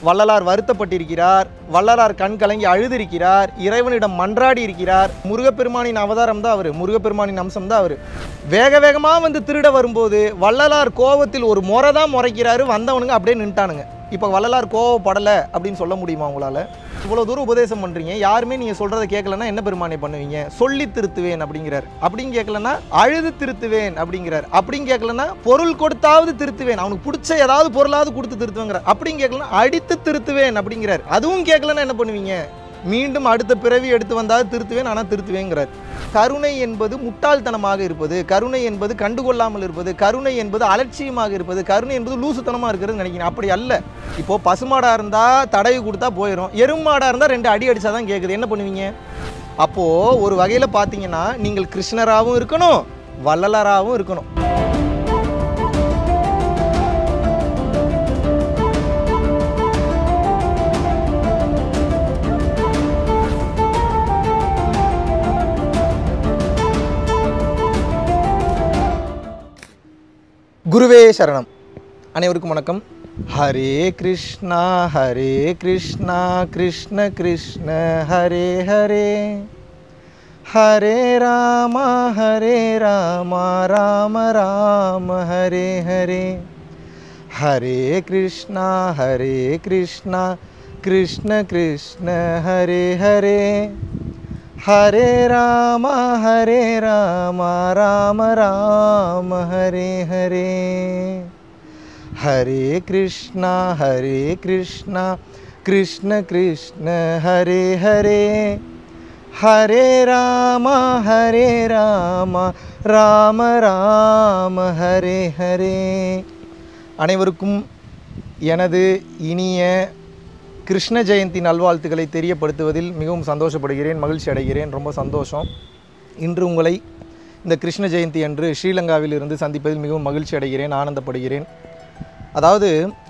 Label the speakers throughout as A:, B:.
A: வள்ளலார் வருத்தப்பட்டிருக்கிறார் வள்ளலார் கண் கலங்கி அழுதிருக்கிறார் இறைவனிடம் மன்றாடி இருக்கிறார் முருகப்பெருமானின் அவதாரம் தான் அவர் முருகப்பெருமானின் அம்சம் தான் அவர் வேக வேகமாக வந்து திருட வரும்போது வள்ளலார் கோவத்தில் ஒரு முறை தான் முறைக்கிறாரு வந்தவனுங்க அப்படியே நின்ட்டானுங்க இப்போ வள்ளலார் கோவப்படலை அப்படின்னு சொல்ல முடியுமா உங்களால் இவ்வளோ தூரம் உபதேசம் பண்ணுறீங்க யாருமே நீங்கள் சொல்கிறத கேட்கலன்னா என்ன பெருமானே பண்ணுவீங்க சொல்லி திருத்துவேன் அப்படிங்கிறார் அப்படின்னு கேட்கலன்னா அழுது திருத்துவேன் அப்படிங்கிறார் அப்படின்னு கேட்கலன்னா பொருள் கொடுத்தாவது திருத்துவேன் அவனுக்கு பிடிச்ச ஏதாவது பொருளாவது கொடுத்து திருத்துவேங்கிறார் அப்படின்னு கேட்கலன்னா அடித்து திருத்துவேன் அப்படிங்கிறார் அதுவும் கேட்கலன்னா என்ன பண்ணுவீங்க மீண்டும் அடுத்த பிறவி எடுத்து வந்தால் திருத்துவேன் ஆனால் திருத்துவேங்கிறார் கருணை என்பது முட்டாள்தனமாக இருப்பது கருணை என்பது கண்டுகொள்ளாமல் இருப்பது கருணை என்பது அலட்சியமாக இருப்பது கருணை என்பது லூசுத்தனமாக இருக்கிறது நினைக்கிறேன் அப்படி அல்ல இப்போ பசுமாடாக இருந்தால் தடவி கொடுத்தா போயிடும் எருமாடாக இருந்தால் ரெண்டு அடி அடிச்சா தான் கேட்குது என்ன பண்ணுவீங்க அப்போது ஒரு வகையில் பார்த்தீங்கன்னா நீங்கள் கிருஷ்ணராகவும் இருக்கணும் வள்ளலாராகவும் இருக்கணும் குருவே சரணம் அனைவருக்கும் வணக்கம் ஹரே கிருஷ்ணா ஹரே கிருஷ்ணா கிருஷ்ண கிருஷ்ண ஹரே ஹரே ஹரே ராமா ஹரே ராமா ராம ராம ஹரே ஹரே ஹரே கிருஷ்ணா ஹரே கிருஷ்ணா கிருஷ்ண கிருஷ்ண ஹரே ஹரே ஹரே ராம ஹரே ராம ராம ராம ஹரே ஹரே ஹரே கிருஷ்ணா ஹரே கிருஷ்ணா கிருஷ்ண கிருஷ்ண ஹரே ஹரே ஹரே ராம ஹரே ராம ராம ராம ஹரே ஹரே அனைவருக்கும் எனது இனிய கிருஷ்ண ஜெயந்தி நல்வாழ்த்துக்களை தெரியப்படுத்துவதில் மிகவும் சந்தோஷப்படுகிறேன் மகிழ்ச்சி அடைகிறேன் ரொம்ப சந்தோஷம் இன்று உங்களை இந்த கிருஷ்ண ஜெயந்தி அன்று ஸ்ரீலங்காவில் இருந்து சந்திப்பதில் மிகவும் மகிழ்ச்சி அடைகிறேன் ஆனந்தப்படுகிறேன் அதாவது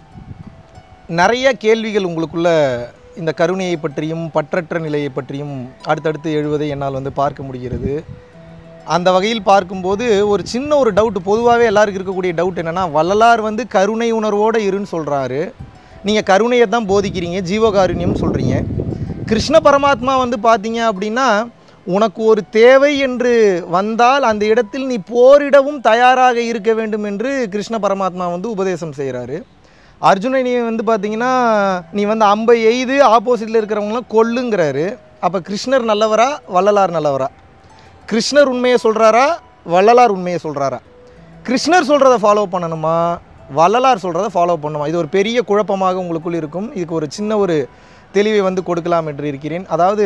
A: நிறைய கேள்விகள் உங்களுக்குள்ள இந்த கருணையை பற்றியும் பற்றற்ற நிலையை பற்றியும் அடுத்தடுத்து எழுவதை என்னால் வந்து பார்க்க முடிகிறது அந்த வகையில் பார்க்கும்போது ஒரு சின்ன ஒரு டவுட் பொதுவாகவே எல்லாருக்கும் இருக்கக்கூடிய டவுட் என்னென்னா வள்ளலார் வந்து கருணை உணர்வோடு இருன்னு சொல்கிறாரு நீங்கள் கருணையை தான் போதிக்கிறீங்க ஜீவகாருண்யம் சொல்கிறீங்க கிருஷ்ண பரமாத்மா வந்து பார்த்தீங்க அப்படின்னா உனக்கு ஒரு தேவை என்று வந்தால் அந்த இடத்தில் நீ போரிடவும் தயாராக இருக்க வேண்டும் என்று கிருஷ்ண பரமாத்மா வந்து உபதேசம் செய்கிறாரு அர்ஜுனனை வந்து பார்த்தீங்கன்னா நீ வந்து அம்பை எய்து ஆப்போசிட்டில் இருக்கிறவங்களாம் கொல்லுங்கிறாரு அப்போ கிருஷ்ணர் நல்லவரா வள்ளலார் நல்லவரா கிருஷ்ணர் உண்மையை சொல்கிறாரா வள்ளலார் உண்மையை சொல்கிறாரா கிருஷ்ணர் சொல்கிறத ஃபாலோ பண்ணணுமா வள்ளலார் சொல்கிறத ஃபாலோ பண்ணணுமா இது ஒரு பெரிய குழப்பமாக உங்களுக்குள் இருக்கும் இதுக்கு ஒரு சின்ன ஒரு தெளிவை வந்து கொடுக்கலாம் என்று இருக்கிறேன் அதாவது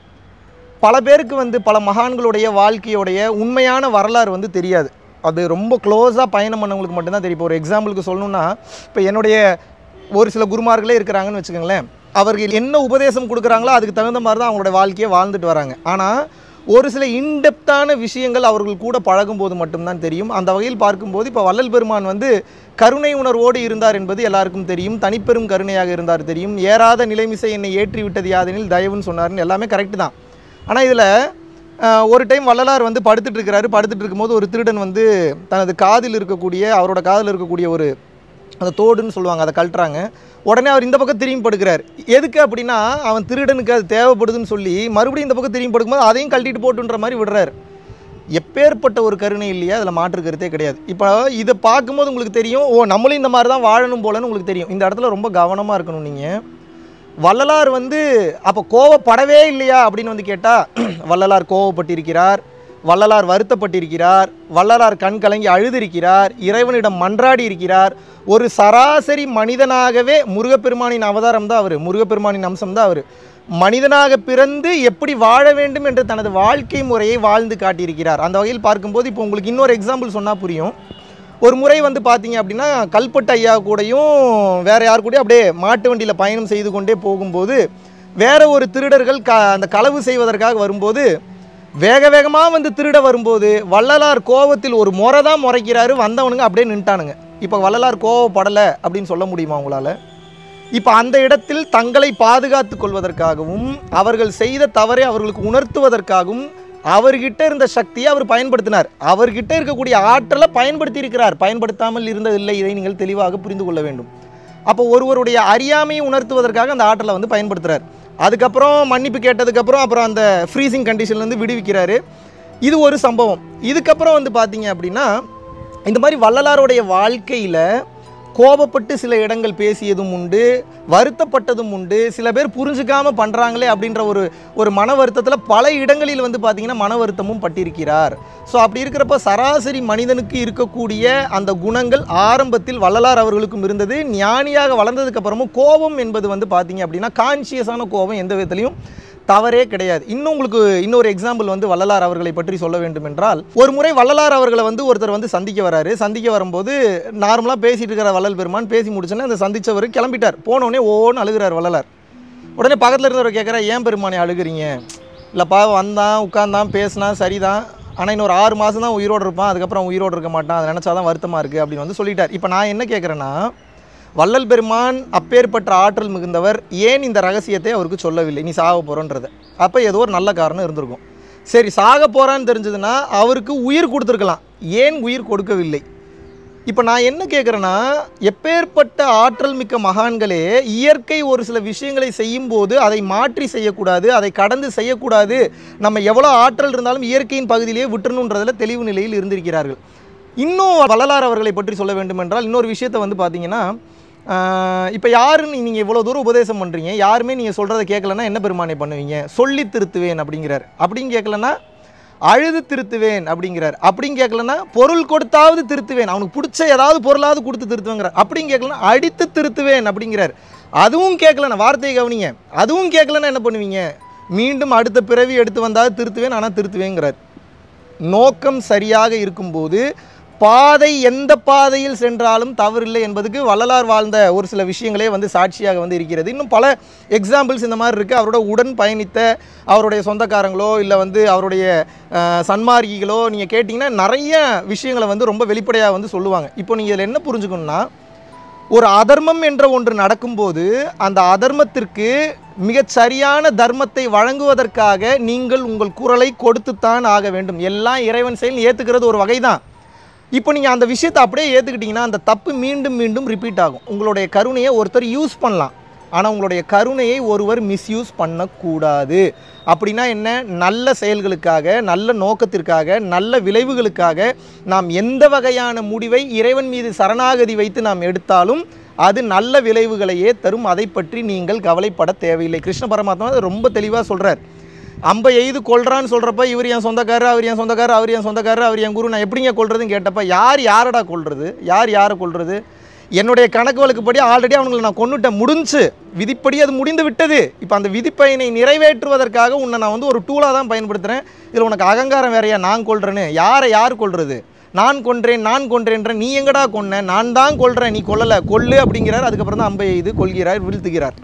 A: பல பேருக்கு வந்து பல மகான்களுடைய வாழ்க்கையுடைய உண்மையான வரலாறு வந்து தெரியாது அது ரொம்ப க்ளோஸாக பயணம் பண்ணவங்களுக்கு மட்டும்தான் தெரியும் இப்போ ஒரு எக்ஸாம்பிளுக்கு சொல்லணும்னா இப்போ என்னுடைய ஒரு சில குருமார்களே இருக்கிறாங்கன்னு வச்சுக்கோங்களேன் அவர்கள் என்ன உபதேசம் கொடுக்குறாங்களோ அதுக்கு தகுந்த மாதிரி தான் அவங்களுடைய வாழ்க்கையை வாழ்ந்துட்டு வராங்க ஆனால் ஒரு சில இன்டெப்த்தான விஷயங்கள் அவர்கள் கூட பழகும்போது மட்டும்தான் தெரியும் அந்த வகையில் பார்க்கும்போது இப்போ வள்ளல் பெருமான் வந்து கருணை உணர்வோடு இருந்தார் என்பது எல்லாருக்கும் தெரியும் தனிப்பெரும் கருணையாக இருந்தார் தெரியும் ஏறாத நிலைமிசை என்னை ஏற்றி விட்டது யாதெனில் தயவுன்னு சொன்னார்னு எல்லாமே கரெக்டு தான் ஆனால் இதில் ஒரு டைம் வள்ளலார் வந்து படுத்துட்டு இருக்கிறாரு படுத்துட்டு இருக்கும்போது ஒரு திருடன் வந்து தனது காதில் இருக்கக்கூடிய அவரோட காதில் இருக்கக்கூடிய ஒரு அந்த தோடுன்னு சொல்லுவாங்க அதை கழட்டுறாங்க உடனே அவர் இந்த பக்கம் திரும்பி படுக்கிறார் எதுக்கு அப்படின்னா அவன் திருடனுக்கு அது தேவைப்படுதுன்னு சொல்லி மறுபடியும் இந்த பக்கம் திரும்பி படுக்கும்போது அதையும் கழட்டிட்டு போட்டுன்ற மாதிரி விடுறாரு எப்பேற்பட்ட ஒரு கருணை இல்லையா அதில் மாற்று கருத்தே கிடையாது இப்போ இதை பார்க்கும்போது உங்களுக்கு தெரியும் ஓ நம்மளும் இந்த மாதிரி தான் வாழணும் போலன்னு உங்களுக்கு தெரியும் இந்த இடத்துல ரொம்ப கவனமாக இருக்கணும் நீங்கள் வள்ளலார் வந்து அப்போ கோவப்படவே இல்லையா அப்படின்னு வந்து கேட்டால் வள்ளலார் கோவப்பட்டிருக்கிறார் வள்ளலார் வருத்தப்பட்டிருக்கிறார் வள்ளலார் கண் கலங்கி அழுதிருக்கிறார் இறைவனிடம் மன்றாடி இருக்கிறார் ஒரு சராசரி மனிதனாகவே முருகப்பெருமானின் அவதாரம் தான் அவர் முருகப்பெருமானின் அம்சம் தான் அவர் மனிதனாக பிறந்து எப்படி வாழ வேண்டும் என்று தனது வாழ்க்கை முறையை வாழ்ந்து காட்டியிருக்கிறார் அந்த வகையில் பார்க்கும்போது இப்போ உங்களுக்கு இன்னொரு எக்ஸாம்பிள் சொன்னால் புரியும் ஒரு முறை வந்து பார்த்தீங்க அப்படின்னா கல்பட்டு ஐயா கூடயும் வேற யார் கூடயும் அப்படியே மாட்டு வண்டியில் பயணம் செய்து கொண்டே போகும்போது வேற ஒரு திருடர்கள் க அந்த களவு செய்வதற்காக வரும்போது வேக வேகமாக வந்து திருட வரும்போது வள்ளலார் கோவத்தில் ஒரு முறை தான் முறைக்கிறாரு வந்தவனுங்க அப்படியே நின்ட்டானுங்க இப்போ வள்ளலார் கோவப்படலை அப்படின்னு சொல்ல முடியுமா உங்களால் இப்போ அந்த இடத்தில் தங்களை பாதுகாத்து கொள்வதற்காகவும் அவர்கள் செய்த தவறை அவர்களுக்கு உணர்த்துவதற்காகவும் அவர்கிட்ட இருந்த சக்தியை அவர் பயன்படுத்தினார் அவர்கிட்ட இருக்கக்கூடிய ஆற்றலை பயன்படுத்தி இருக்கிறார் பயன்படுத்தாமல் இருந்ததில்லை இதை நீங்கள் தெளிவாக புரிந்து கொள்ள வேண்டும் அப்போ ஒருவருடைய அறியாமையை உணர்த்துவதற்காக அந்த ஆற்றலை வந்து பயன்படுத்துறாரு அதுக்கப்புறம் மன்னிப்பு கேட்டதுக்கப்புறம் அப்புறம் அந்த ஃப்ரீசிங் கண்டிஷன்லேருந்து விடுவிக்கிறாரு இது ஒரு சம்பவம் இதுக்கப்புறம் வந்து பார்த்தீங்க அப்படின்னா இந்த மாதிரி வள்ளலாருடைய வாழ்க்கையில் கோபப்பட்டு சில இடங்கள் பேசியதும் உண்டு வருத்தப்பட்டதும் உண்டு சில பேர் புரிஞ்சுக்காம பண்ணுறாங்களே அப்படின்ற ஒரு ஒரு மன வருத்தத்தில் பல இடங்களில் வந்து பார்த்தீங்கன்னா மன வருத்தமும் பட்டிருக்கிறார் ஸோ அப்படி இருக்கிறப்ப சராசரி மனிதனுக்கு இருக்கக்கூடிய அந்த குணங்கள் ஆரம்பத்தில் வள்ளலார் அவர்களுக்கும் இருந்தது ஞானியாக வளர்ந்ததுக்கு அப்புறமும் கோபம் என்பது வந்து பார்த்தீங்க அப்படின்னா கான்சியஸான கோபம் எந்த விதத்துலையும் தவறே கிடையாது இன்னும் உங்களுக்கு இன்னொரு எக்ஸாம்பிள் வந்து வள்ளலார் அவர்களை பற்றி சொல்ல வேண்டும் என்றால் ஒரு முறை வள்ளலார் அவர்களை வந்து ஒருத்தர் வந்து சந்திக்க வராரு சந்திக்க வரும்போது நார்மலாக பேசிட்டு இருக்கிற வள்ளல் பெருமான் பேசி முடிச்சோன்னே அந்த சந்திச்சவர் கிளம்பிட்டார் போனோடனே ஓன்னு அழுகிறார் வள்ளலார் உடனே பக்கத்தில் இருந்தவர் கேட்குறா ஏன் பெருமானே அழுகிறீங்க இல்லைப்பா வந்தான் உட்காந்தான் பேசினான் சரிதான் ஆனால் இன்னொரு ஆறு மாதம் தான் உயிரோடு இருப்பான் அதுக்கப்புறம் உயிரோடு இருக்க மாட்டான் அதை நினச்சா தான் வருத்தமாக இருக்குது அப்படின்னு வந்து சொல்லிட்டார் இப்போ நான் என்ன கேட்குறேன்னா வள்ளல் பெருமான் அப்பேற்பட்ட ஆற்றல் மிகுந்தவர் ஏன் இந்த ரகசியத்தை அவருக்கு சொல்லவில்லை நீ சாக போகிறோன்றத அப்போ ஏதோ ஒரு நல்ல காரணம் இருந்திருக்கும் சரி சாக போகிறான்னு தெரிஞ்சதுன்னா அவருக்கு உயிர் கொடுத்துருக்கலாம் ஏன் உயிர் கொடுக்கவில்லை இப்போ நான் என்ன கேட்குறேன்னா எப்பேற்பட்ட ஆற்றல் மிக்க மகான்களே இயற்கை ஒரு சில விஷயங்களை செய்யும்போது அதை மாற்றி செய்யக்கூடாது அதை கடந்து செய்யக்கூடாது நம்ம எவ்வளோ ஆற்றல் இருந்தாலும் இயற்கையின் பகுதியிலேயே விட்டுறணுன்றதில் தெளிவு நிலையில் இருந்திருக்கிறார்கள் இன்னும் வள்ளலார் அவர்களை பற்றி சொல்ல வேண்டும் என்றால் இன்னொரு விஷயத்தை வந்து பார்த்தீங்கன்னா இப்போ யாருன்னு நீங்கள் இவ்வளோ தூரம் உபதேசம் பண்ணுறீங்க யாருமே நீங்கள் சொல்கிறத கேட்கலன்னா என்ன பெருமானே பண்ணுவீங்க சொல்லி திருத்துவேன் அப்படிங்கிறார் அப்படின்னு கேட்கலன்னா அழுது திருத்துவேன் அப்படிங்கிறார் அப்படின்னு கேட்கலன்னா பொருள் கொடுத்தாவது திருத்துவேன் அவனுக்கு பிடிச்ச ஏதாவது பொருளாவது கொடுத்து திருத்துவேங்கிறார் அப்படின்னு கேட்கலன்னா அடித்து திருத்துவேன் அப்படிங்கிறார் அதுவும் கேட்கலண்ணா வார்த்தையை கவனிங்க அதுவும் கேட்கலன்னா என்ன பண்ணுவீங்க மீண்டும் அடுத்த பிறவி எடுத்து வந்தால் திருத்துவேன் ஆனால் திருத்துவேங்கிறார் நோக்கம் சரியாக இருக்கும்போது பாதை எந்த பாதையில் சென்றாலும் தவறில்லை என்பதுக்கு வள்ளலார் வாழ்ந்த ஒரு சில விஷயங்களே வந்து சாட்சியாக வந்து இருக்கிறது இன்னும் பல எக்ஸாம்பிள்ஸ் இந்த மாதிரி இருக்குது அவரோட உடன் பயணித்த அவருடைய சொந்தக்காரங்களோ இல்லை வந்து அவருடைய அஹ், சன்மார்க்கிகளோ நீங்கள் கேட்டிங்கன்னா நிறைய விஷயங்களை வந்து ரொம்ப வெளிப்படையாக வந்து சொல்லுவாங்க இப்போ நீங்கள் இதில் என்ன புரிஞ்சுக்கணும்னா ஒரு அதர்மம் என்ற ஒன்று நடக்கும்போது அந்த அதர்மத்திற்கு மிகச் சரியான தர்மத்தை வழங்குவதற்காக நீங்கள் உங்கள் குரலை கொடுத்துத்தான் ஆக வேண்டும் எல்லாம் இறைவன் செயல் ஏற்றுக்கிறது ஒரு வகை தான் இப்போ நீங்கள் அந்த விஷயத்தை அப்படியே ஏற்றுக்கிட்டிங்கன்னா அந்த தப்பு மீண்டும் மீண்டும் ரிப்பீட் ஆகும் உங்களுடைய கருணையை ஒருத்தர் யூஸ் பண்ணலாம் ஆனால் உங்களுடைய கருணையை ஒருவர் மிஸ்யூஸ் பண்ணக்கூடாது அப்படின்னா என்ன நல்ல செயல்களுக்காக நல்ல நோக்கத்திற்காக நல்ல விளைவுகளுக்காக நாம் எந்த வகையான முடிவை இறைவன் மீது சரணாகதி வைத்து நாம் எடுத்தாலும் அது நல்ல விளைவுகளையே தரும் அதை பற்றி நீங்கள் கவலைப்பட தேவையில்லை கிருஷ்ண பரமாத்மா அதை ரொம்ப தெளிவாக சொல்கிறார் அம்பை எய்து கொல்றான்னு சொல்கிறப்ப இவர் என் சொந்தக்காரர் அவர் என் சொந்தக்காரர் அவர் என் சொந்தக்காரர் அவர் என் குரு நான் எப்படிங்க கொல்றதுன்னு கேட்டப்ப யார் யாரடா கொல்றது யார் யாரை கொல்றது என்னுடைய கணக்கு வழக்குப்படி ஆல்ரெடி அவங்களை நான் கொன்னுட்டேன் முடிஞ்சு விதிப்படி அது முடிந்து விட்டது இப்போ அந்த விதிப்பயனை நிறைவேற்றுவதற்காக உன்னை நான் வந்து ஒரு டூலாக தான் பயன்படுத்துகிறேன் இதில் உனக்கு அகங்காரம் வேறையா நான் கொல்றேன்னு யாரை யார் கொல்றது நான் கொன்றேன் நான் கொன்றேன்ற நீ எங்கடா கொன்ன நான் தான் கொல்றேன் நீ கொல்லலை கொல்லு அப்படிங்கிறார் அதுக்கப்புறம் தான் அம்பை எய்து கொள்கிறார் வீழ்த்துகிறார்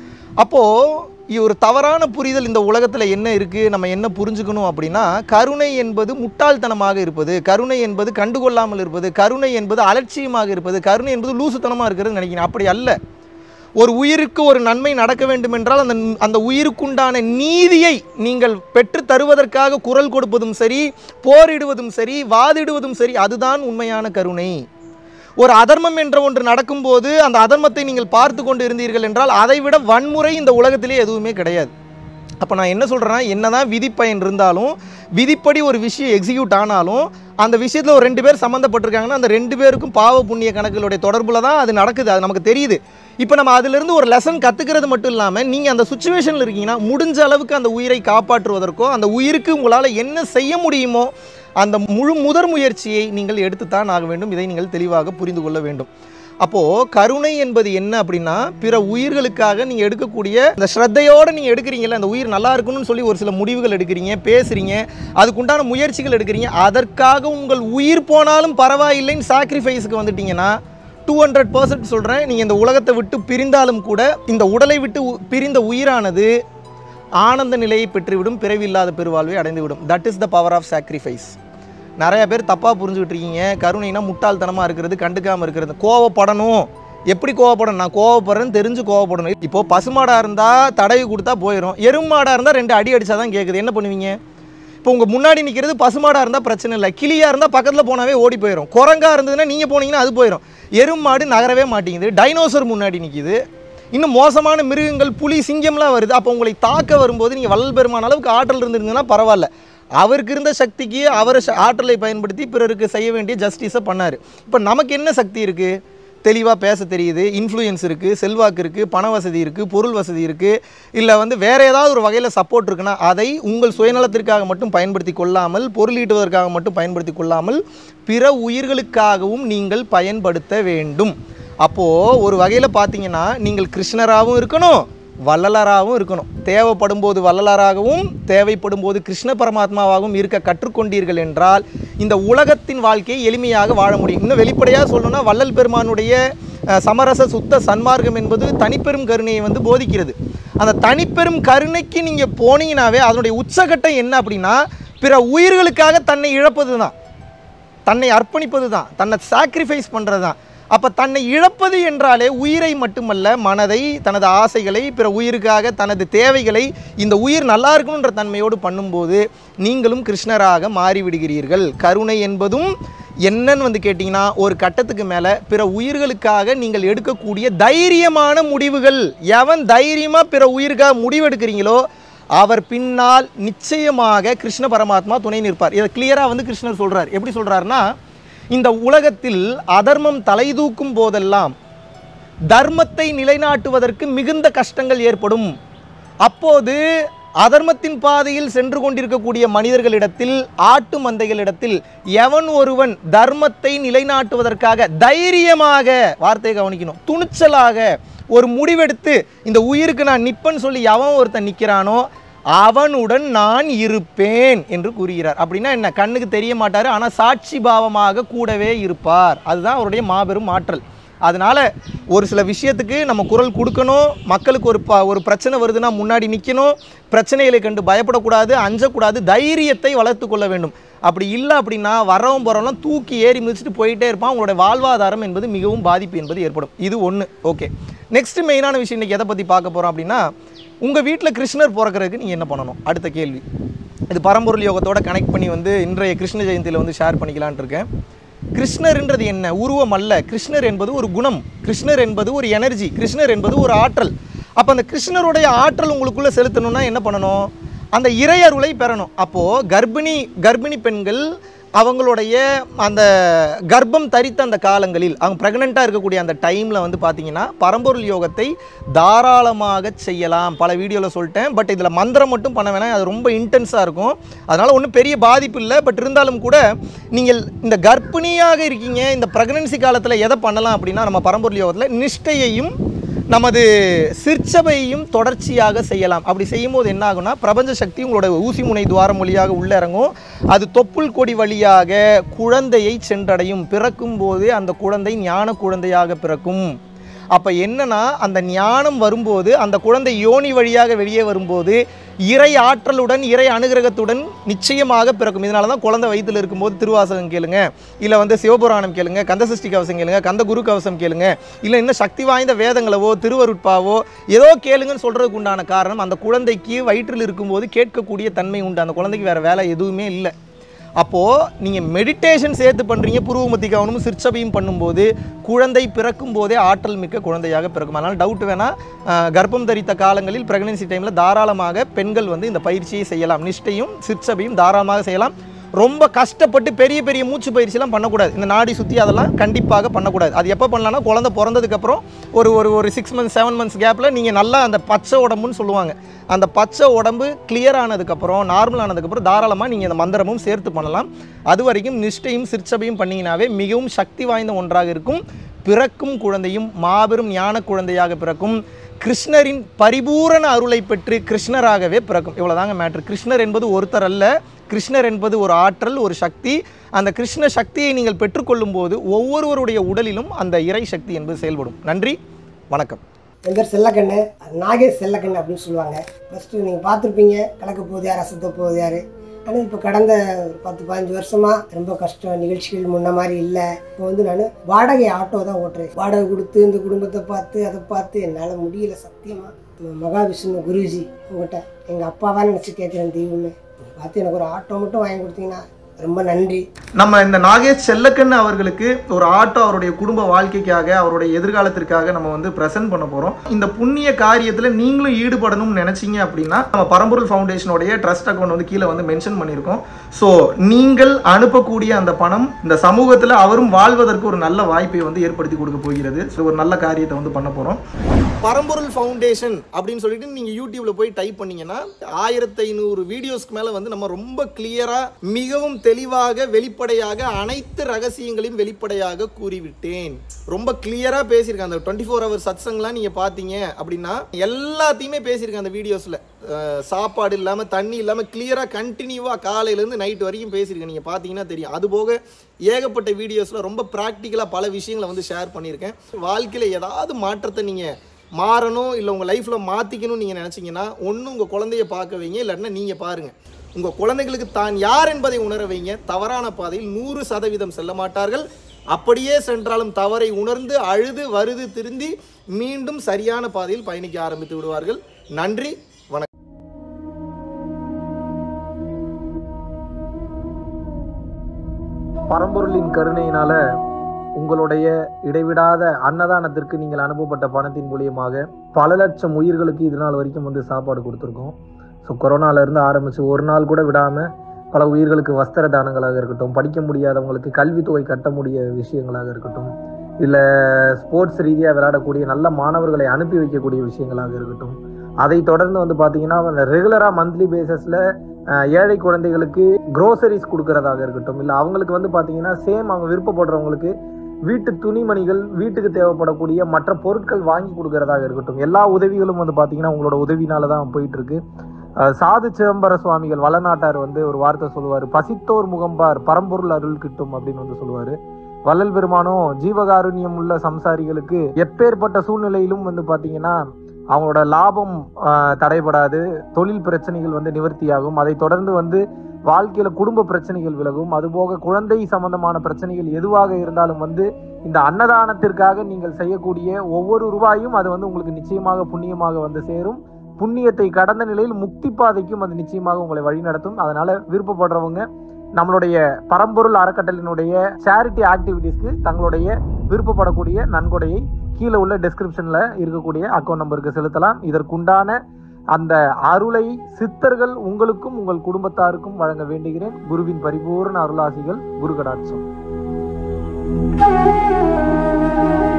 A: அப்போது இது ஒரு தவறான புரிதல் இந்த உலகத்தில் என்ன இருக்குது நம்ம என்ன புரிஞ்சுக்கணும் அப்படின்னா கருணை என்பது முட்டாள்தனமாக இருப்பது கருணை என்பது கண்டுகொள்ளாமல் இருப்பது கருணை என்பது அலட்சியமாக இருப்பது கருணை என்பது லூசுத்தனமாக இருக்கிறது நினைக்கிறேன் அப்படி அல்ல ஒரு உயிருக்கு ஒரு நன்மை நடக்க வேண்டும் என்றால் அந்த அந்த உயிருக்குண்டான நீதியை நீங்கள் பெற்று தருவதற்காக குரல் கொடுப்பதும் சரி போரிடுவதும் சரி வாதிடுவதும் சரி அதுதான் உண்மையான கருணை ஒரு அதர்மம் என்ற ஒன்று நடக்கும்போது அந்த அதர்மத்தை நீங்கள் பார்த்து கொண்டு இருந்தீர்கள் என்றால் அதைவிட வன்முறை இந்த உலகத்திலே எதுவுமே கிடையாது அப்போ நான் என்ன சொல்கிறேன்னா என்னதான் விதிப்பயன் இருந்தாலும் விதிப்படி ஒரு விஷயம் எக்ஸிக்யூட் ஆனாலும் அந்த விஷயத்தில் ஒரு ரெண்டு பேர் சம்மந்தப்பட்டிருக்காங்கன்னா அந்த ரெண்டு பேருக்கும் பாவ புண்ணிய கணக்குகளுடைய தொடர்பில் தான் அது நடக்குது அது நமக்கு தெரியுது இப்போ நம்ம அதிலிருந்து ஒரு லெசன் கற்றுக்கிறது மட்டும் இல்லாமல் நீங்கள் அந்த சுச்சுவேஷனில் இருக்கீங்கன்னா முடிஞ்ச அளவுக்கு அந்த உயிரை காப்பாற்றுவதற்கோ அந்த உயிருக்கு உங்களால் என்ன செய்ய முடியுமோ அந்த முழு முதற் முயற்சியை நீங்கள் எடுத்துத்தான் ஆக வேண்டும் இதை நீங்கள் தெளிவாக புரிந்து கொள்ள வேண்டும் அப்போது கருணை என்பது என்ன அப்படின்னா பிற உயிர்களுக்காக நீங்கள் எடுக்கக்கூடிய அந்த ஸ்ரத்தையோடு நீங்கள் எடுக்கிறீங்கல்ல அந்த உயிர் நல்லா இருக்கணும்னு சொல்லி ஒரு சில முடிவுகள் எடுக்கிறீங்க பேசுகிறீங்க அதுக்குண்டான முயற்சிகள் எடுக்கிறீங்க அதற்காக உங்கள் உயிர் போனாலும் பரவாயில்லைன்னு சாக்ரிஃபைஸுக்கு வந்துட்டீங்கன்னா டூ ஹண்ட்ரட் பர்சன்ட் சொல்கிறேன் நீங்கள் இந்த உலகத்தை விட்டு பிரிந்தாலும் கூட இந்த உடலை விட்டு உ- பிரிந்த உயிரானது ஆனந்த நிலையை பெற்றுவிடும் பிறவில்லாத பெருவாழ்வை அடைந்துவிடும் that is the power of sacrifice நிறைய பேர் தப்பாக புரிஞ்சுக்கிட்டு இருக்கீங்க கருணைனா முட்டாள்தனமாக இருக்கிறது கண்டுக்காமல் இருக்கிறது கோவப்படணும் எப்படி கோவப்படணும் நான் கோவப்படுறேன்னு தெரிஞ்சு கோவப்படணும் இப்போது பசுமாடாக இருந்தால் தடவி கொடுத்தா போயிடும் எருமாடாக இருந்தால் ரெண்டு அடி அடிச்சா தான் கேட்குது என்ன பண்ணுவீங்க இப்போ உங்கள் முன்னாடி நிற்கிறது பசுமாடாக இருந்தால் பிரச்சனை இல்லை கிளியாக இருந்தால் பக்கத்தில் போனாவே ஓடி போயிடும் குரங்கா இருந்ததுன்னா நீங்கள் போனீங்கன்னா அது போயிடும் எருமாடு நகரவே மாட்டேங்குது டைனோசர் முன்னாடி நிற்கிது இன்னும் மோசமான மிருகங்கள் புலி சிங்கம்லாம் வருது அப்போ உங்களை தாக்க வரும்போது நீங்கள் வள்ளல் பெருமான அளவுக்கு ஆற்றல் இருந்திருந்தீங்கன்னா பரவாயில்ல அவருக்கு இருந்த சக்திக்கு அவர் ஆற்றலை பயன்படுத்தி பிறருக்கு செய்ய வேண்டிய ஜஸ்டிஸை பண்ணார் இப்போ நமக்கு என்ன சக்தி இருக்குது தெளிவாக பேச தெரியுது இன்ஃப்ளூயன்ஸ் இருக்குது செல்வாக்கு இருக்குது பண வசதி இருக்குது பொருள் வசதி இருக்குது இல்லை வந்து வேறு ஏதாவது ஒரு வகையில் சப்போர்ட் இருக்குன்னா அதை உங்கள் சுயநலத்திற்காக மட்டும் பயன்படுத்தி கொள்ளாமல் பொருளீட்டுவதற்காக மட்டும் பயன்படுத்தி கொள்ளாமல் பிற உயிர்களுக்காகவும் நீங்கள் பயன்படுத்த வேண்டும் அப்போது ஒரு வகையில் பார்த்தீங்கன்னா நீங்கள் கிருஷ்ணராகவும் இருக்கணும் வள்ளலாராகவும் இருக்கணும் தேவைப்படும் போது வள்ளலாராகவும் தேவைப்படும் போது கிருஷ்ண பரமாத்மாவாகவும் இருக்க கற்றுக்கொண்டீர்கள் என்றால் இந்த உலகத்தின் வாழ்க்கையை எளிமையாக வாழ முடியும் இன்னும் வெளிப்படையாக சொல்லணும்னா வள்ளல் பெருமானுடைய அஹ், சமரச சுத்த சன்மார்க்கம் என்பது தனிப்பெரும் கருணையை வந்து போதிக்கிறது அந்த தனிப்பெரும் கருணைக்கு நீங்கள் போனீங்கன்னாவே அதனுடைய உச்சகட்டம் என்ன அப்படின்னா பிற உயிர்களுக்காக தன்னை இழப்பது தான் தன்னை அர்ப்பணிப்பது தான் தன்னை சாக்ரிஃபைஸ் பண்ணுறது தான் அப்போ தன்னை இழப்பது என்றாலே உயிரை மட்டுமல்ல மனதை தனது ஆசைகளை பிற உயிருக்காக தனது தேவைகளை இந்த உயிர் நல்லா இருக்கணுன்ற தன்மையோடு பண்ணும்போது நீங்களும் கிருஷ்ணராக மாறிவிடுகிறீர்கள் கருணை என்பதும் என்னன்னு வந்து கேட்டிங்கன்னா ஒரு கட்டத்துக்கு மேலே பிற உயிர்களுக்காக நீங்கள் எடுக்கக்கூடிய தைரியமான முடிவுகள் எவன் தைரியமாக பிற உயிருக்காக முடிவெடுக்கிறீங்களோ அவர் பின்னால் நிச்சயமாக கிருஷ்ண பரமாத்மா துணை நிற்பார் இதை கிளியராக வந்து கிருஷ்ணர் சொல்றார் எப்படி சொல்றாருன்னா இந்த உலகத்தில் அதர்மம் தலை தூக்கும் போதெல்லாம் தர்மத்தை நிலைநாட்டுவதற்கு மிகுந்த கஷ்டங்கள் ஏற்படும் அப்போது அதர்மத்தின் பாதையில் சென்று கொண்டிருக்கக்கூடிய மனிதர்களிடத்தில் ஆட்டு மந்தைகளிடத்தில் எவன் ஒருவன் தர்மத்தை நிலைநாட்டுவதற்காக தைரியமாக வார்த்தையை கவனிக்கணும் துணிச்சலாக ஒரு முடிவெடுத்து இந்த உயிருக்கு நான் நிப்பேன்னு சொல்லி எவன் ஒருத்தன் நிற்கிறானோ அவனுடன் நான் இருப்பேன் என்று கூறுகிறார் அப்படின்னா என்ன கண்ணுக்கு தெரிய மாட்டார் ஆனால் சாட்சி பாவமாக கூடவே இருப்பார் அதுதான் அவருடைய மாபெரும் ஆற்றல் அதனால ஒரு சில விஷயத்துக்கு நம்ம குரல் கொடுக்கணும் மக்களுக்கு ஒரு ப ஒரு பிரச்சனை வருதுன்னா முன்னாடி நிற்கணும் பிரச்சனைகளை கண்டு பயப்படக்கூடாது அஞ்சக்கூடாது தைரியத்தை வளர்த்து கொள்ள வேண்டும் அப்படி இல்லை அப்படின்னா வரவும் போகிறவங்களாம் தூக்கி ஏறி மிதிச்சுட்டு போயிட்டே இருப்பான் உங்களுடைய வாழ்வாதாரம் என்பது மிகவும் பாதிப்பு என்பது ஏற்படும் இது ஒன்று ஓகே நெக்ஸ்ட் மெயினான விஷயம் இன்றைக்கி எதை பற்றி பார்க்க போகிறோம் அப்படின்னா உங்கள் வீட்டில் கிருஷ்ணர் பிறக்கிறதுக்கு நீங்கள் என்ன பண்ணணும் அடுத்த கேள்வி இது பரம்பொருள் யோகத்தோட கனெக்ட் பண்ணி வந்து இன்றைய கிருஷ்ண ஜெயந்தியில் வந்து ஷேர் பண்ணிக்கலாம்னு இருக்கேன் கிருஷ்ணர்ன்றது என்ன உருவம் அல்ல கிருஷ்ணர் என்பது ஒரு குணம் கிருஷ்ணர் என்பது ஒரு எனர்ஜி கிருஷ்ணர் என்பது ஒரு ஆற்றல் அப்போ அந்த கிருஷ்ணருடைய ஆற்றல் உங்களுக்குள்ளே செலுத்தணும்னா என்ன பண்ணணும் அந்த இறையருளை பெறணும் அப்போது கர்ப்பிணி கர்ப்பிணி பெண்கள் அவங்களுடைய அந்த கர்ப்பம் தரித்த அந்த காலங்களில் அவங்க ப்ரெக்னெண்ட்டாக இருக்கக்கூடிய அந்த டைமில் வந்து பார்த்தீங்கன்னா பரம்பொருள் யோகத்தை தாராளமாக செய்யலாம் பல வீடியோவில் சொல்லிட்டேன் பட் இதில் மந்திரம் மட்டும் பண்ண வேணாம் அது ரொம்ப இன்டென்ஸாக இருக்கும் அதனால் ஒன்றும் பெரிய பாதிப்பு இல்லை பட் இருந்தாலும் கூட நீங்கள் இந்த கர்ப்பிணியாக இருக்கீங்க இந்த ப்ரெக்னன்சி காலத்தில் எதை பண்ணலாம் அப்படின்னா நம்ம பரம்பொருள் யோகத்தில் நிஷ்டையையும் நமது சிற்சபையும் தொடர்ச்சியாக செய்யலாம் அப்படி செய்யும்போது என்ன ஆகும்னா பிரபஞ்ச சக்தி உங்களோட ஊசி முனை துவாரம் வழியாக உள்ள இறங்கும் அது தொப்புள் கொடி வழியாக குழந்தையை சென்றடையும் பிறக்கும் போது அந்த குழந்தை ஞான குழந்தையாக பிறக்கும் அப்போ என்னன்னா அந்த ஞானம் வரும்போது அந்த குழந்தை யோனி வழியாக வெளியே வரும்போது இறை ஆற்றலுடன் இறை அனுகிரகத்துடன் நிச்சயமாக பிறக்கும் இதனால தான் குழந்தை வயிற்றில் இருக்கும்போது திருவாசகம் கேளுங்க இல்லை வந்து சிவபுராணம் கேளுங்க கந்தசஷ்டி கவசம் கேளுங்க கந்த குரு கவசம் கேளுங்க இல்லை இன்னும் சக்தி வாய்ந்த வேதங்களவோ திருவருட்பாவோ ஏதோ கேளுங்கன்னு சொல்கிறதுக்கு உண்டான காரணம் அந்த குழந்தைக்கு வயிற்றில் இருக்கும்போது கேட்கக்கூடிய தன்மை உண்டு அந்த குழந்தைக்கு வேறு வேலை எதுவுமே இல்லை அப்போது நீங்கள் மெடிடேஷன் சேர்த்து பண்ணுறீங்க புருவமத்தி கவனமும் சிற்சபையும் பண்ணும்போது குழந்தை பிறக்கும் போதே ஆற்றல் மிக்க குழந்தையாக பிறக்கும் அதனால் டவுட் வேணால் கர்ப்பம் தரித்த காலங்களில் ப்ரெக்னன்சி டைமில் தாராளமாக பெண்கள் வந்து இந்த பயிற்சியை செய்யலாம் நிஷ்டையும் சிற்சபையும் தாராளமாக செய்யலாம் ரொம்ப கஷ்டப்பட்டு பெரிய பெரிய மூச்சு பயிற்சிலாம் பண்ணக்கூடாது இந்த நாடி சுற்றி அதெல்லாம் கண்டிப்பாக பண்ணக்கூடாது அது எப்போ பண்ணலாம்னா குழந்தை பிறந்ததுக்கப்புறம் ஒரு ஒரு ஒரு சிக்ஸ் மந்த்ஸ் செவன் மந்த்ஸ் கேப்பில் நீங்கள் நல்லா அந்த பச்சை உடம்புன்னு சொல்லுவாங்க அந்த பச்சை உடம்பு கிளியர் ஆனதுக்கப்புறம் நார்மல் ஆனதுக்கப்புறம் தாராளமாக நீங்கள் இந்த மந்திரமும் சேர்த்து பண்ணலாம் அது வரைக்கும் நிஷ்டையும் சிற்சபையும் பண்ணிங்கனாவே மிகவும் சக்தி வாய்ந்த ஒன்றாக இருக்கும் பிறக்கும் குழந்தையும் மாபெரும் ஞான குழந்தையாக பிறக்கும் கிருஷ்ணரின் பரிபூரண அருளை பெற்று கிருஷ்ணராகவே பிறக்கும் இவ்வளோதாங்க மேட்ரு கிருஷ்ணர் என்பது ஒருத்தர் அல்ல கிருஷ்ணர் என்பது ஒரு ஆற்றல் ஒரு சக்தி அந்த கிருஷ்ண சக்தியை நீங்கள் பெற்றுக்கொள்ளும் போது ஒவ்வொருவருடைய உடலிலும் அந்த இறை சக்தி என்பது செயல்படும் நன்றி வணக்கம்
B: என் பேர் செல்லக்கண்ணு நாகேஷ் செல்லக்கண்ணு அப்படின்னு சொல்லுவாங்க ஃபஸ்ட்டு நீங்கள் பார்த்துருப்பீங்க கலக்க போகுது யார் அசத்த போகுது யார் ஆனால் இப்போ கடந்த ஒரு பத்து பதினஞ்சு வருஷமாக ரொம்ப கஷ்டம் நிகழ்ச்சிகள் முன்ன மாதிரி இல்லை இப்போ வந்து நான் வாடகை ஆட்டோ தான் ஓட்டுறேன் வாடகை கொடுத்து இந்த குடும்பத்தை பார்த்து அதை பார்த்து என்னால் முடியல சத்தியமாக மகாவிஷ்ணு குருஜி உங்கள்கிட்ட எங்கள் அப்பாவாக நினச்சி கேட்குறேன் தெய்வமே பார்த்து எனக்கு ஒரு ஆட்டோ மட்டும் வாங்கி கொடுத்தீங்கன்னா ரொம்ப நன்றி
A: நம்ம இந்த நாகேஷ் செல்லக்கண்ணு அவர்களுக்கு ஒரு ஆட்டோ அவருடைய குடும்ப வாழ்க்கைக்காக அவருடைய எதிர்காலத்திற்காக நம்ம வந்து பிரசன்ட் பண்ண போறோம் இந்த புண்ணிய காரியத்துல நீங்களும் ஈடுபடணும்னு நினைச்சீங்க அப்படின்னா நம்ம பரம்பொருள் ஃபவுண்டேஷனுடைய ட்ரஸ்ட் அக்கௌண்ட் வந்து கீழே வந்து மென்ஷன் பண்ணியிருக்கோம் ஸோ நீங்கள் அனுப்பக்கூடிய அந்த பணம் இந்த சமூகத்துல அவரும் வாழ்வதற்கு ஒரு நல்ல வாய்ப்பை வந்து ஏற்படுத்தி கொடுக்க போகிறது ஸோ ஒரு நல்ல காரியத்தை வந்து பண்ண போறோம் பரம்பொருள் ஃபவுண்டேஷன் அப்படின்னு சொல்லிட்டு நீங்க யூடியூப்ல போய் டைப் பண்ணீங்கன்னா ஆயிரத்தி ஐநூறு வீடியோஸ்க்கு மேல வந்து நம்ம ரொம்ப கிளியரா மிகவும் தெளிவாக வெளிப்படையாக அனைத்து ரகசியங்களையும் வெளிப்படையாக கூறிவிட்டேன் ரொம்ப கிளியரா பேசியிருக்கேன் அந்த டுவெண்ட்டி ஃபோர் ஹவர் சத்சங்லாம் நீங்க பாத்தீங்க அப்படின்னா எல்லாத்தையுமே பேசியிருக்கேன் அந்த வீடியோஸ்ல அஹ், சாப்பாடு இல்லாம தண்ணி இல்லாம கிளியரா கண்டினியூவா காலையில இருந்து நைட் வரைக்கும் பேசியிருக்கேன் நீங்க பாத்தீங்கன்னா தெரியும் அது போக ஏகப்பட்ட வீடியோஸ்ல ரொம்ப ப்ராக்டிக்கலா பல விஷயங்களை வந்து ஷேர் பண்ணியிருக்கேன் வாழ்க்கையில ஏதாவது மாற்றத்தை நீங்க மாறணும் இல்லை உங்கள் லைஃப்பில் மாற்றிக்கணும்னு நீங்கள் நினச்சிங்கன்னா ஒன்று உங்கள் குழந்தைய பார்க்க வைங்க இல்லைன்னா நீங்கள் பாருங்கள் உங்கள் குழந்தைகளுக்கு தான் யார் என்பதை உணர வைங்க தவறான பாதையில் நூறு சதவீதம் செல்ல மாட்டார்கள் அப்படியே சென்றாலும் தவறை உணர்ந்து அழுது வருது திருந்தி மீண்டும் சரியான பாதையில் பயணிக்க ஆரம்பித்து விடுவார்கள் நன்றி வணக்கம் பரம்பொருளின் கருணையினால உங்களுடைய இடைவிடாத அன்னதானத்திற்கு நீங்கள் அனுப்பப்பட்ட பணத்தின் மூலியமாக பல லட்சம் உயிர்களுக்கு இது நாள் வரைக்கும் வந்து சாப்பாடு கொடுத்துருக்கோம் ஸோ கொரோனால இருந்து ஆரம்பிச்சு ஒரு நாள் கூட விடாம பல உயிர்களுக்கு வஸ்திர தானங்களாக இருக்கட்டும் படிக்க முடியாதவங்களுக்கு கல்வித்தொகை கட்ட முடிய விஷயங்களாக இருக்கட்டும் இல்லை ஸ்போர்ட்ஸ் ரீதியாக விளையாடக்கூடிய நல்ல மாணவர்களை அனுப்பி வைக்கக்கூடிய விஷயங்களாக இருக்கட்டும் அதை தொடர்ந்து வந்து பார்த்தீங்கன்னா ரெகுலராக மந்த்லி பேசிஸில் ஏழை குழந்தைகளுக்கு க்ரோசரிஸ் கொடுக்கறதாக இருக்கட்டும் இல்லை அவங்களுக்கு வந்து பார்த்தீங்கன்னா சேம் அவங்க விருப்பப்படுறவங்களுக்கு வீட்டு துணிமணிகள் வீட்டுக்கு தேவைப்படக்கூடிய மற்ற பொருட்கள் வாங்கி கொடுக்கறதாக இருக்கட்டும் எல்லா உதவிகளும் வந்து பார்த்தீங்கன்னா உங்களோட உதவினால தான் போயிட்டு இருக்கு அஹ் சாது சிதம்பர சுவாமிகள் வளநாட்டார் வந்து ஒரு வார்த்தை சொல்லுவார் பசித்தோர் முகம்பார் பரம்பொருள் அருள் கிட்டும் அப்படின்னு வந்து சொல்லுவாரு வள்ளல் பெருமானும் ஜீவகாருண்யம் உள்ள சம்சாரிகளுக்கு எப்பேற்பட்ட சூழ்நிலையிலும் வந்து பார்த்தீங்கன்னா அவங்களோட லாபம் ஆஹ், தடைபடாது தொழில் பிரச்சனைகள் வந்து நிவர்த்தியாகும் அதை தொடர்ந்து வந்து வாழ்க்கையில குடும்ப பிரச்சனைகள் விலகும் அதுபோக குழந்தை சம்பந்தமான பிரச்சனைகள் எதுவாக இருந்தாலும் வந்து இந்த அன்னதானத்திற்காக நீங்கள் செய்யக்கூடிய ஒவ்வொரு ரூபாயும் அது வந்து உங்களுக்கு நிச்சயமாக புண்ணியமாக வந்து சேரும் புண்ணியத்தை கடந்த நிலையில் முக்தி பாதைக்கும் அது நிச்சயமாக உங்களை வழிநடத்தும் அதனால விருப்பப்படுறவங்க நம்மளுடைய பரம்பொருள் அறக்கட்டளினுடைய சேரிட்டி ஆக்டிவிட்டீஸ்க்கு தங்களுடைய விருப்பப்படக்கூடிய நன்கொடையை கீழே உள்ள டெஸ்கிரிப்ஷன்ல இருக்கக்கூடிய அக்கௌண்ட் நம்பருக்கு செலுத்தலாம் இதற்குண்டான அந்த அருளை சித்தர்கள் உங்களுக்கும் உங்கள் குடும்பத்தாருக்கும் வழங்க வேண்டுகிறேன் குருவின் பரிபூர்ண அருளாசிகள் குரு கடாட்சம்